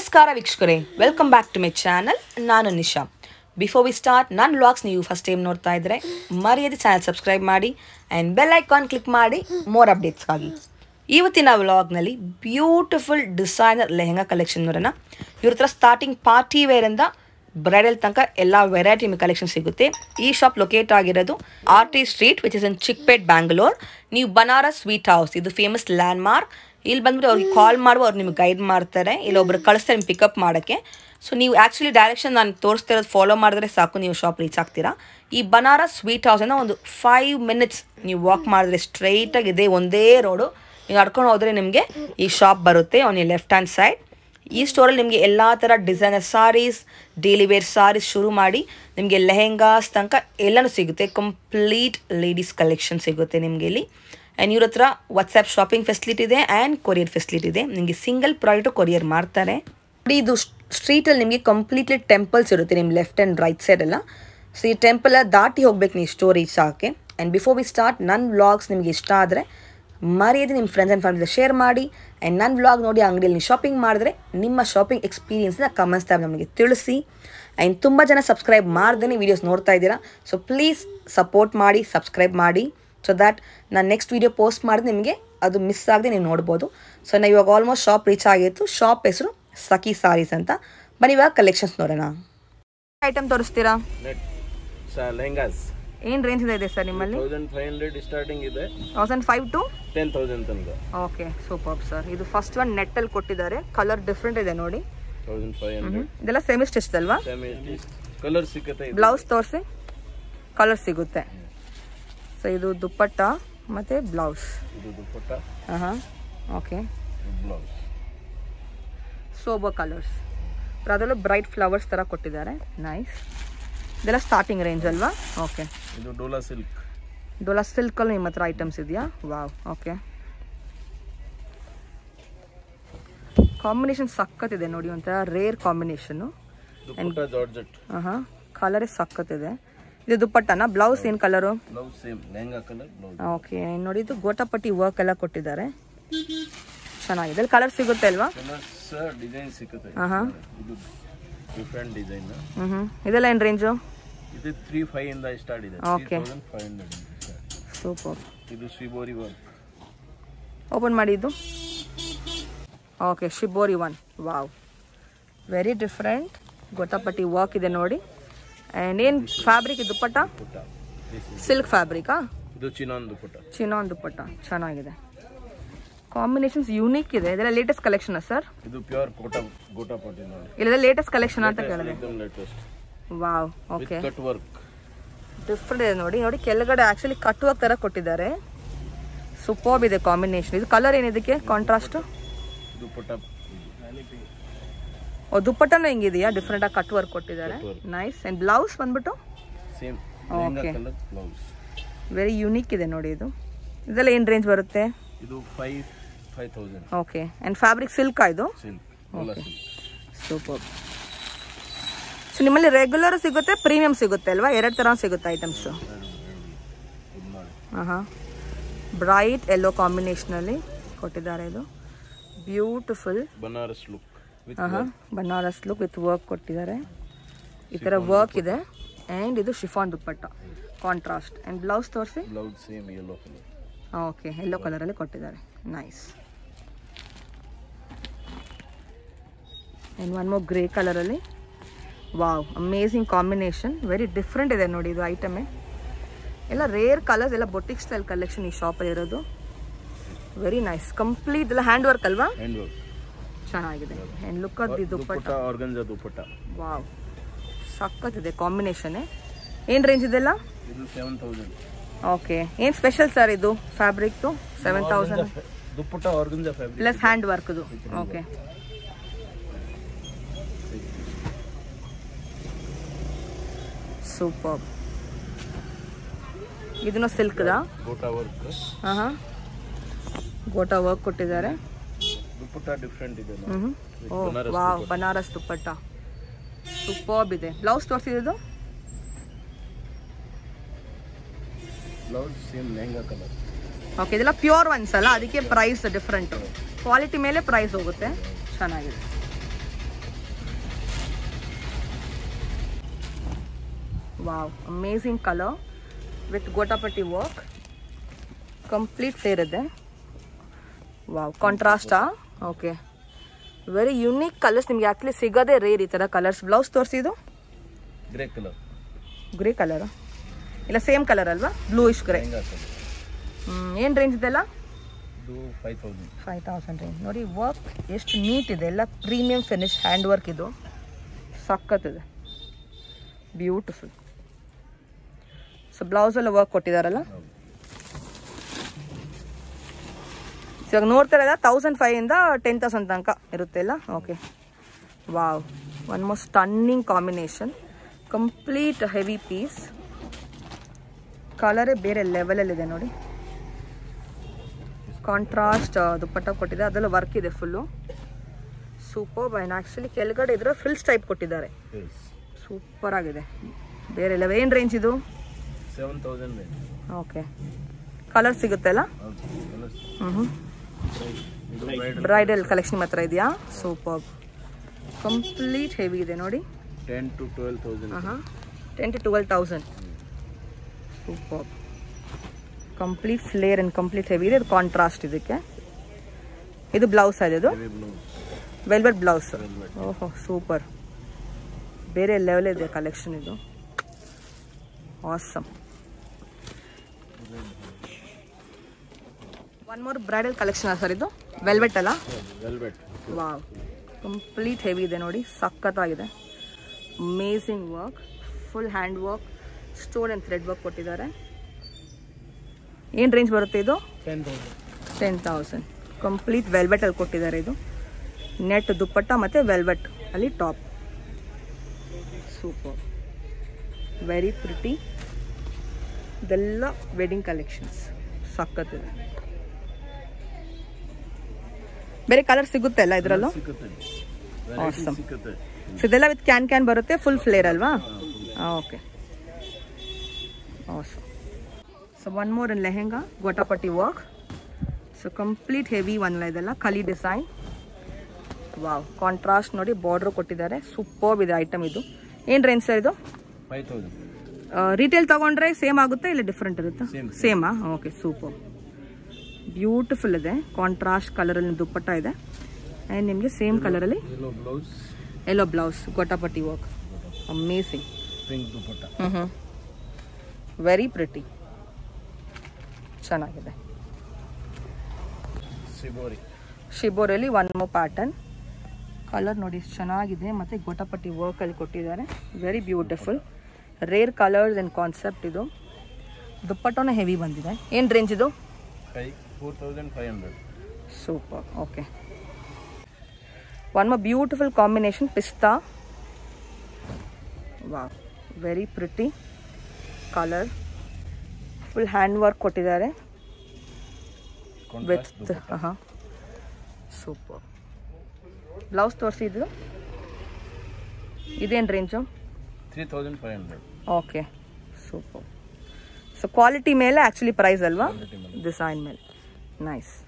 ನಮಸ್ಕಾರ ವೀಕ್ಷಕರೇ welcome back to my channel ನಾನು ನಿಶಾ ಬಿಫೋರ್ ವಿ ಸ್ಟಾರ್ಟ್ ನನ್ನ ವ್ಲಾಗ್ಸ್ ನೀವು ಫಸ್ಟ್ ಟೈಮ್ ನೋಡ್ತಾ ಇದ್ದರೆ ಮರ್ಯಾದೆ ಚಾನಲ್ ಸಬ್ಸ್ಕ್ರೈಬ್ ಮಾಡಿ ಆ್ಯಂಡ್ ಬೆಲ್ ಐಕಾನ್ ಕ್ಲಿಕ್ ಮಾಡಿ ಮೋರ್ ಅಪ್ಡೇಟ್ಸ್ಗಾಗಿ ಇವತ್ತಿನ ವ್ಲಾಗ್ನಲ್ಲಿ ಬ್ಯೂಟಿಫುಲ್ ಡಿಸೈನರ್ ಲೆಹಂಗಾ ಕಲೆಕ್ಷನ್ ನೋಡೋಣ ಇವ್ರ ಹತ್ರ ಸ್ಟಾರ್ಟಿಂಗ್ ಪಾರ್ಟಿ ವೇರಿಂದ ಬ್ರೈಡಲ್ ತನಕ ಎಲ್ಲ ವೆರೈಟಿ ನಿಮಗೆ ಕಲೆಕ್ಷನ್ ಸಿಗುತ್ತೆ ಈ ಶಾಪ್ ಲೊಕೇಟ್ ಆಗಿರೋದು R T street which is in Chickpet Bangalore ನೀವು ಬನಾರಸ್ ಸ್ವೀಟ್ ಹೌಸ್ ಇದು ಫೇಮಸ್ ಲ್ಯಾಂಡ್ ಮಾರ್ಕ್ ಇಲ್ಲಿ ಬಂದ್ಬಿಟ್ಟು ಅವ್ರಿಗೆ ಕಾಲ್ ಮಾಡುವ ಅವ್ರು ನಿಮ್ಗೆ ಗೈಡ್ ಮಾಡ್ತಾರೆ ಇಲ್ಲ ಒಬ್ರು ಕಳಿಸ್ತಾರೆ ನಿಮ್ಗೆ ಪಿಕಪ್ ಮಾಡೋಕ್ಕೆ ಸೊ ನೀವು ಆ್ಯಕ್ಚುಲಿ ಡೈರೆಕ್ಷನ್ ನಾನು ತೋರಿಸ್ತಾ ಇರೋದು ಫಾಲೋ ಮಾಡಿದ್ರೆ ಸಾಕು ನೀವು ಶಾಪ್ ರೀಚ್ ಆಗ್ತೀರಾ ಈ ಬನಾರಸ್ ಸ್ವೀಟ್ ಹೌಸಿಂದ ಒಂದು ಫೈವ್ ಮಿನಿಟ್ಸ್ ನೀವು ವಾಕ್ ಮಾಡಿದ್ರೆ ಸ್ಟ್ರೈಟಾಗಿ ಇದೆ ಒಂದೇ ರೋಡು ನೀವು ನಡ್ಕೊಂಡು ಹೋದರೆ ನಿಮಗೆ ಈ ಶಾಪ್ ಬರುತ್ತೆ ಆನ್ ಈ ಲೆಫ್ಟ್ ಹ್ಯಾಂಡ್ ಸೈಡ್ ಈ ಸ್ಟೋರಲ್ಲಿ ನಿಮಗೆ ಎಲ್ಲ ಥರ designer saris daily wear saris ಶುರು ಮಾಡಿ ನಿಮಗೆ ಲೆಹೆಂಗಾಸ್ ತನಕ ಎಲ್ಲನೂ ಸಿಗುತ್ತೆ ಕಂಪ್ಲೀಟ್ ಲೇಡೀಸ್ ಕಲೆಕ್ಷನ್ ಸಿಗುತ್ತೆ ನಿಮಗೆ ಇಲ್ಲಿ ಆ್ಯಂಡ್ ಇವ್ರ ಹತ್ರ ವಾಟ್ಸಪ್ ಶಾಪಿಂಗ್ ಫೆಸಿಲಿಟಿ ಇದೆ ಆ್ಯಂಡ್ ಕೊರಿಯರ್ ಫೆಸಿಲಿಟಿ ಇದೆ ನಿಮಗೆ ಸಿಂಗಲ್ ಪ್ರಾಡಕ್ಟು ಕೊರಿಯರ್ ಮಾಡ್ತಾರೆ ನೋಡಿ ಇದು ಸ್ಟ್ರೀಟಲ್ಲಿ ನಿಮಗೆ ಕಂಪ್ಲೀಟ್ಲಿ ಟೆಂಪಲ್ಸ್ ಇರುತ್ತೆ ನಿಮ್ಮ ಲೆಫ್ಟ್ ಆ್ಯಂಡ್ ರೈಟ್ ಸೈಡ್ ಎಲ್ಲ ಸೊ ಈ ಟೆಂಪಲ್ ದಾಟಿ ಹೋಗ್ಬೇಕು ನೀವು ಸ್ಟೋರ್ ರೀಚ್ ಆಗೋಕ್ಕೆ ಆ್ಯಂಡ್ ಬಿಫೋರ್ ವಿ ಸ್ಟಾರ್ಟ್ ನನ್ನ ವ್ಲಾಗ್ಸ್ ನಿಮಗೆ ಇಷ್ಟ ಆದರೆ ಮರೆಯದೆ ನಿಮ್ಮ ಫ್ರೆಂಡ್ಸ್ ಆ್ಯಂಡ್ ಫ್ಯಾಮಿಲಿ ಶೇರ್ ಮಾಡಿ ಆ್ಯಂಡ್ ನನ್ನ ವ್ಲಾಗ್ ನೋಡಿ ಅಂಗಡಿಯಲ್ಲಿ ನೀವು ಶಾಪಿಂಗ್ ಮಾಡಿದ್ರೆ ನಿಮ್ಮ ಶಾಪಿಂಗ್ ಎಕ್ಸ್ಪೀರಿಯನ್ಸ್ನ ಕಮೆಂಟ್ಸ್ ಟ್ಯಾಬ್ ನಮಗೆ ತಿಳಿಸಿ ಆ್ಯಂಡ್ ತುಂಬ ಜನ ಸಬ್ಸ್ಕ್ರೈಬ್ ಮಾಡ್ದೇ ವೀಡಿಯೋಸ್ ನೋಡ್ತಾ ಇದ್ದೀರಾ ಸೊ ಪ್ಲೀಸ್ ಸಪೋರ್ಟ್ ಮಾಡಿ ಸಬ್ಸ್ಕ್ರೈಬ್ ಮಾಡಿ ಸೊ ದ್ಯಾಟ್ ನಾನು ನೆಕ್ಸ್ಟ್ ವೀಡಿಯೋ ಪೋಸ್ಟ್ ಮಾಡಿದ್ರೆ ನಿಮಗೆ ಅದು ಮಿಸ್ ಆಗದೆ ನೀವು ನೋಡ್ಬೋದು ಸೊ ನಾವು ಇವಾಗ ಆಲ್ಮೋಸ್ಟ್ ಶಾಪ್ ರೀಚ್ ಆಗಿತ್ತು ಶಾಪ್ ಹೆಸರು ಸಖಿ ಸಾರೀಸ್ ಅಂತ ಬನ್ನಿ ಇವಾಗ ಕಲೆಕ್ಷನ್ಸ್ ನೋಡೋಣ ಐಟಮ್ ತೋರಿಸ್ತೀರಾ ನೆಟ್ ಲೆಹಂಗಾಸ್ ಏನು ರೇಂಜ್ ಇದೆ ಸರ್ ನಿಮ್ಮಲ್ಲಿ ತೌಸಂಡ್ ಫೈವ್ ಹಂಡ್ರೆಡ್ ಸ್ಟಾರ್ಟಿಂಗ್ ಇದೆ thousand five to ten thousand ತನಕ ಓಕೆ ಸೂಪರ್ ಸರ್ ಇದು ಫಸ್ಟ್ ಒನ್ ನೆಟ್ಟಲ್ಲಿ ಕೊಟ್ಟಿದ್ದಾರೆ ಕಲರ್ ಡಿಫ್ರೆಂಟ್ ಇದೆ ನೋಡಿ ತೌಸಂಡ್ ಫೈವ್ ಹಂಡ್ರೆಡ್ ಇದೆಲ್ಲ ಸೆಮಿ ಸ್ಟಿಚ್ ಅಲ್ವಾ ಸೆಮಿ ಕಲರ್ ಸಿಕ್ಕತ್ತೆ ಇದು ಬ್ಲೌಸ್ ತೋರಿಸಿ ಕಲರ್ ಸಿಗುತ್ತೆ ಸೊ ಇದು ದುಪ್ಪಟ್ಟ ಮತ್ತು ಬ್ಲೌಸ್ ಇದು ದುಪ್ಪಟ್ಟ ಹಾಂ ಓಕೆ ಬ್ಲೌಸ್ ಸೋಬರ್ ಕಲರ್ಸ್ ಅದರಲ್ಲೂ ಬ್ರೈಟ್ ಫ್ಲವರ್ಸ್ ಥರ ಕೊಟ್ಟಿದ್ದಾರೆ ನೈಸ್ ಇದೆಲ್ಲ ಸ್ಟಾರ್ಟಿಂಗ್ ರೇಂಜ್ ಅಲ್ವಾ ಓಕೆ ಇದು ಡೋಲಾ ಸಿಲ್ಕ್ ಡೋಲಾ ಸಿಲ್ಕಲ್ಲಿ ನಿಮ್ಮ ಹತ್ರ ಐಟಮ್ಸ್ ಇದೆಯಾ ವಾವ್ ಓಕೆ ಕಾಂಬಿನೇಷನ್ ಸಖತ್ತಿದೆ ನೋಡಿ ಒಂಥರ ರೇರ್ ಕಾಂಬಿನೇಷನ್ನು ದುಪ್ಪಟ್ಟ ಜಾರ್ಜೆಟ್ ಹಾಂ ಕಲರೇ ಸಖತ್ತಿದೆ ಇದು ದುಪ್ಪಟ್ಟನ ಬ್ಲೌಸ್ ಏನು colour blouse same lehenga colour blouse okay ನೋಡಿ ಇದು ಗೋಟಾಪಟ್ಟಿ ವರ್ಕ್ ಎಲ್ಲ ಕೊಟ್ಟಿದ್ದಾರೆ ಚೆನ್ನಾಗಿದೆ ಇಲ್ಲಿ ಕಲರ್ ಸಿಗುತ್ತೆ ಅಲ್ವಾ ಕಲರ್ಸ್ ಡಿಸೈನ್ ಸಿಕ್ಕತ್ತೆ ಹಾಂ ಹಾಂ ಇದು ಡಿಫ್ರೆಂಟ್ ಡಿಸೈನ್ ಹ್ಞೂ ಹ್ಞೂ ಇದೆಲ್ಲ ಏನು ರೇಂಜು ಇದು ತ್ರೀ ಫೈವ್ ಇಂದ ಸ್ಟಾರ್ಟ್ ಇದೆ Okay. Thousand five hundred super ಇದು ಶಿಬೋರಿ ವರ್ಕ್ ಓಪನ್ ಮಾಡಿ ಇದು okay shibori one wow very different gotapatti work ಇದೆ ನೋಡಿ ಆ್ಯಂಡ್ ಏನು ಫ್ಯಾಬ್ರಿಕ್ ಇದು dupatta dupatta This is- silk ಫ್ಯಾಬ್ರಿಕಾ ಇದು ಚಿನಾನ್ ದುಪ್ಪಟ್ಟ ಚಿನ್ನೊಂದು ದುಪ್ಪಟ್ಟ ಚೆನ್ನಾಗಿದೆ ಕಾಂಬಿನೇಷನ್ಸ್ ಯೂನಿಕ್ ಇದೆ ಇದೆಲ್ಲ ಲೇಟೆಸ್ಟ್ ಕಲೆಕ್ಷನಾ ಸರ್ ಇದು ಪ್ಯೂರ್ ಕೋಟ ಗೋಟಾಪಟ್ಟಿ ನೋಡಿ ಇಲ್ಲ ಲೇಟೆಸ್ಟ್ ಕಲೆಕ್ಷನ್ ಅಂತ ಕೇಳಿದೆ एकदम latest wow with okay cut work different ಇದೆ ನೋಡಿ ನೋಡಿ ಕೆಳಗಡೆ ಆಕ್ಚುಲಿ ಕಟ್ಟುವ ತರ ಕೊಟ್ಟಿದ್ದಾರೆ ಸೂಪರ್ಬ್ ಇದೆ ಕಾಂಬಿನೇಷನ್ ಇದು ಕಲರ್ ಏನಿದಕ್ಕೆ ಕಾಂಟ್ರಾಸ್ಟ್ ದುಪ್ಪಟ್ಟ ಓ ದುಪ್ಪಟ್ಟನೂ ಹಿಂಗಿದೆಯಾ ಡಿಫ್ರೆಂಟ್ ಆಗಿ ಕಟ್ ವರ್ಕ್ ಕೊಟ್ಟಿದ್ದಾರೆ work. ನೈಸ್ ಅಂಡ್ ಬ್ಲೌಸ್ ಬಂದ್ಬಿಟ್ಟು same lehenga Okay. Colour blouse very unique ಇದೆ ನೋಡಿ ಇದು ಇದೆಲ್ಲ ಏನು ರೇಂಜ್ ಬರುತ್ತೆ ಇದು five five thousand okay and fabric ಸಿಲ್ಕಾ ಇದು silk dola silk super so ನಿಮ್ಮಲ್ಲಿ ರೆಗ್ಯುಲರ್ ಸಿಗುತ್ತೆ ಪ್ರೀಮಿಯಂ ಸಿಗುತ್ತೆ ಅಲ್ವಾ ಎರಡು ಥರ ಸಿಗುತ್ತೆ ಐಟಮ್ಸು ಇದು ನೋಡಿ ಹಾಂ ಹಾಂ ಬ್ರೈಟ್ ಎಲ್ಲೋ ಕಾಂಬಿನೇಷನಲ್ಲಿ ಕೊಟ್ಟಿದ್ದಾರೆ ಇದು ಬ್ಯೂಟಿಫುಲ್ ಬನಾರಸ್ ಲುಕ್ ವಿತ್ ಹಾಂ ಬನಾರಸ್ ಲುಕ್ ವಿತ್ ವರ್ಕ್ ಕೊಟ್ಟಿದ್ದಾರೆ ಈ ಥರ ವರ್ಕ್ ಇದೆ ಆ್ಯಂಡ್ ಇದು chiffon dupatta contrast and blouse ತೋರಿಸಿ blouse same yellow colour okay yellow ಕಲರಲ್ಲಿ ಕೊಟ್ಟಿದ್ದಾರೆ nice and one more grey ಕಲರಲ್ಲಿ wow amazing combination very different ಇದೆ ನೋಡಿ ಇದು ಐಟಮೇ ಎಲ್ಲ ರೇರ್ ಕಲರ್ಸ್ ಎಲ್ಲ ಬೊಟಿಕ್ ಸ್ಟೈಲ್ ಕಲೆಕ್ಷನ್ ಈ ಶಾಪಲ್ಲಿ ಇರೋದು ವೆರಿ ನೈಸ್ ಕಂಪ್ಲೀಟ್ ಎಲ್ಲ ಹ್ಯಾಂಡ್ ವರ್ಕ್ ಅಲ್ವಾ ಹ್ಯಾಂಡ್ ವರ್ಕ್ ಚೆನ್ನಾಗಿದೆ and look at the dupatta dupatta organza dupatta wow ಸಖತ್ತಿದೆ ಕಾಂಬಿನೇಷನ್ ಏನು ರೇಂಜ್ ಇದೆಲ್ಲ ಇದು ಸೆವೆನ್ ತೌಸಂಡ್ ಓಕೆ ಏನು ಸ್ಪೆಷಲ್ ಸರ್ ಇದು ಫ್ಯಾಬ್ರಿಕ್ದು seven thousand dupatta organza fabric plus hand ವರ್ಕ್ದು ಓಕೆ ಸೂಪರ್ ಇದನ್ನು ಸಿಲ್ಕ್ದಾ ಗೋಟಾ ವರ್ಕ್ ಹಾಂ ಹಾಂ ಗೋಟಾ ವರ್ಕ್ ಕೊಟ್ಟಿದ್ದಾರೆ ದುಪ್ಪಟ್ಟ ಡಿಫ್ರೆಂಟ್ ಇದೆ ಹ್ಞೂ ಓ ವಾವ್ ಬನಾರಸ್ ದುಪ್ಪಟ್ಟ ಸೂಪರ್ಬ್ ಇದೆ ಬ್ಲೌಸ್ ತೋರಿಸಿದ್ದು blouse same lehenga colour okay ಇದೆಲ್ಲ ಪ್ಯೂರ್ ಒನ್ಸ್ ಅಲ್ಲ ಅದಕ್ಕೆ ಪ್ರೈಸ್ ಡಿಫ್ರೆಂಟ್ ಕ್ವಾಲಿಟಿ ಮೇಲೆ ಪ್ರೈಸ್ ಹೋಗುತ್ತೆ ಚೆನ್ನಾಗಿದೆ wow amazing colour with gotapatti work complete flare ಇದೆ ವಾವ್ ಕಾಂಟ್ರಾಸ್ಟಾ ಓಕೆ ವೆರಿ ಯುನೀಕ್ ಕಲರ್ಸ್ ನಿಮ್ಗೆ ಆ್ಯಕ್ಚುಲಿ ಸಿಗೋದೇ ರೇರ್ ಈ ಥರ ಕಲರ್ಸ್ ಬ್ಲೌಸ್ ತೋರಿಸಿದು ಗ್ರೇ ಕಲರ್ ಗ್ರೇ ಕಲರ್ ಇಲ್ಲ ಸೇಮ್ ಕಲರ್ ಅಲ್ವಾ ಬ್ಲೂಯಿಶ್ ಗ್ರೇ ಲೆಹಂಗಾ ಕಲರ್ ಏನು ರೇಂಜ್ ಇದೆಲ್ಲ ಇದು five thousand five thousand range ನೋಡಿ ವರ್ಕ್ ಎಷ್ಟು ನೀಟ್ ಇದೆ ಎಲ್ಲ ಪ್ರೀಮಿಯಂ ಫಿನಿಶ್ ಹ್ಯಾಂಡ್ ವರ್ಕ್ ಇದು ಸಖತ್ತಿದೆ ಬ್ಯೂಟಿಫುಲ್ ಸೊ ಬ್ಲೌಸೆಲ್ಲ ವರ್ಕ್ ಕೊಟ್ಟಿದ್ದಾರಲ್ಲ ಹೌದು ಸೊ ಇವಾಗ ನೋಡ್ತಾ ಇರೋದ ತೌಸಂಡ್ ಫೈವಿಂದ ಟೆನ್ ತೌಸಂಡ್ ತನಕ ಇರುತ್ತೆ ಇಲ್ಲ okay wow one most stunning combination complete heavy piece ಕಲರೇ ಬೇರೆ ಲೆವೆಲಲ್ಲಿದೆ ನೋಡಿ ಕಾಂಟ್ರಾಸ್ಟ್ ದುಪ್ಪಟ್ಟ ಕೊಟ್ಟಿದೆ ಅದೆಲ್ಲ ವರ್ಕ್ ಇದೆ ಫುಲ್ಲು ಸೂಪರ್ ಬೈನ್ ಆ್ಯಕ್ಚುಲಿ ಕೆಳಗಡೆ ಇದ್ರೆ ಫ್ರಿಲ್ಸ್ ಟೈಪ್ ಕೊಟ್ಟಿದ್ದಾರೆ ಎಸ್ ಸೂಪರ್ ಆಗಿದೆ ಬೇರೆ ಲೆವೆಲ್ ಏನು ರೇಂಜ್ ಇದು ಸೆವೆನ್ ತೌಸಂಡ್ ಓಕೆ ಕಲರ್ ಸಿಗುತ್ತೆ ಅಲ್ಲ ಹೌದು ಕಲರ್ಸ್ ಹ್ಞೂ ಹ್ಞೂ ಇದು ಬ್ರೈಡಲ್ ಬ್ರೈಡಲ್ ಕಲೆಕ್ಷನ್ ಮಾತ್ರ ಇದೆಯಾ ಸೂಪರ್ ಕಂಪ್ಲೀಟ್ ಹೆವಿ ಇದೆ ನೋಡಿ ಟೆನ್ ಟು ಟ್ವೆಲ್ ತೌಸಂಡ್ ಹಾಂ ten to twelve thousand super complete flare and complete heavy ಇದೆ ಇದು ಕಾಂಟ್ರಾಸ್ಟ್ ಇದಕ್ಕೆ ಇದು ಬ್ಲೌಸ್ ಇದೆ ಇದು heavy blue velvet blouse Velvet. ಓಹೋ ಸೂಪರ್ ಬೇರೆ ಲೆವೆಲ್ ಇದೆ ಕಲೆಕ್ಷನ್ ಇದು awesome one more bridal collection sir ಇದು ವೆಲ್ವೆಟ್ ಅಲ್ಲ ವೆಲ್ವೆಟ್ ವಾವ್ ಕಂಪ್ಲೀಟ್ ಹೆವಿ ಇದೆ ನೋಡಿ ಸಖತ್ತಾಗಿದೆ amazing work full hand work stone and thread work ಕೊಟ್ಟಿದ್ದಾರೆ ಏನು ರೇಂಜ್ ಬರುತ್ತೆ ಇದು ten thousand ten thousand complete ವೆಲ್ವೆಟಲ್ಲಿ ಕೊಟ್ಟಿದ್ದಾರೆ ಇದು ನೆಟ್ ದುಪ್ಪಟ್ಟ ಮತ್ತು ವೆಲ್ವೆಟ್ ಅಲ್ಲಿ ಟಾಪ್ ಸೂಪರ್ ವೆರಿ ಪ್ರಿಟಿ ಇದೆಲ್ಲ ವೆಡ್ಡಿಂಗ್ ಕಲೆಕ್ಷನ್ಸ್ ಸಖತ್ತಿದೆ ಬೇರೆ ಕಲರ್ ಸಿಗುತ್ತೆ ಅಲ್ಲ ಇದರಲ್ಲೂ ಸಿಗುತ್ತೆ Awesome. ವೆರೈಟಿ ಸಿಗುತ್ತೆ ಸೊ ಇದೆಲ್ಲ ವಿತ್ ಕ್ಯಾನ್ ಕ್ಯಾನ್ ಬರುತ್ತೆ ಫುಲ್ ಫ್ಲೇರ್ ಅಲ್ವಾ okay so one more in lehenga gotapatti work so complete heavy one ಇದೆಲ್ಲ ಕಲಿ ಡಿಸೈನ್ ವಾವ್ ಕಾಂಟ್ರಾಸ್ಟ್ ನೋಡಿ ಬಾರ್ಡ್ರ್ ಕೊಟ್ಟಿದ್ದಾರೆ ಸೂಪರ್ ಇದೆ ಐಟಮ್ ಇದು ಏನು ರೇಂಜ್ ಸರ್ ಇದು ಫೈವ್ ತೌಸಂಡ್ ರಿಟೇಲ್ ತಗೊಂಡ್ರೆ ಸೇಮ್ ಆಗುತ್ತೆ ಇಲ್ಲ ಡಿಫ್ರೆಂಟ್ ಇರುತ್ತಾ Same. ಸೇಮಾ ಓಕೆ ಸೂಪರ್ ಬ್ಯೂಟಿಫುಲ್ ಇದೆ ಕಾಂಟ್ರಾಸ್ಟ್ ಕಲರಲ್ಲಿ ದುಪ್ಪಟ್ಟ ಇದೆ ಆ್ಯಂಡ್ ನಿಮಗೆ ಸೇಮ್ ಕಲರಲ್ಲಿ yellow blouse yellow blouse gotapatti work amazing pink dupatta ಹ್ಞೂ ಹ್ಞೂ ವೆರಿ ಪ್ರಿಟಿ ಚೆನ್ನಾಗಿದೆ ಸಿಬೋರಿ ಶಿಬೋರಲ್ಲಿ ಒನ್ ಮೋ ಪ್ಯಾಟರ್ನ್ ಕಲರ್ ನೋಡಿ ಎಷ್ಟು ಚೆನ್ನಾಗಿದೆ ಮತ್ತು ಗೋಟಾಪಟ್ಟಿ ವರ್ಕಲ್ಲಿ ಕೊಟ್ಟಿದ್ದಾರೆ very beautiful rare colours and concept ಇದು ದುಪ್ಪಟ್ಟನೇ ಹೆವಿ ಬಂದಿದೆ ಏನು ರೇಂಜ್ ಇದು five four thousand five hundred super okay one more beautiful combination ಪಿಸ್ತಾ ವಾ very pretty colour full hand work ಕೊಟ್ಟಿದ್ದಾರೆ ವಿತ್ ಹಾಂ ಸೂಪರ್ ಬ್ಲೌಸ್ ತೋರಿಸಿದ್ರು ಇದೇನು range three thousand five hundred okay super so quality ಮೇಲೆ ಆ್ಯಕ್ಚುಲಿ ಪ್ರೈಸ್ ಅಲ್ವಾ Quality ಮೇಲೆ. Design ಮೇಲೆ ನೈಸ್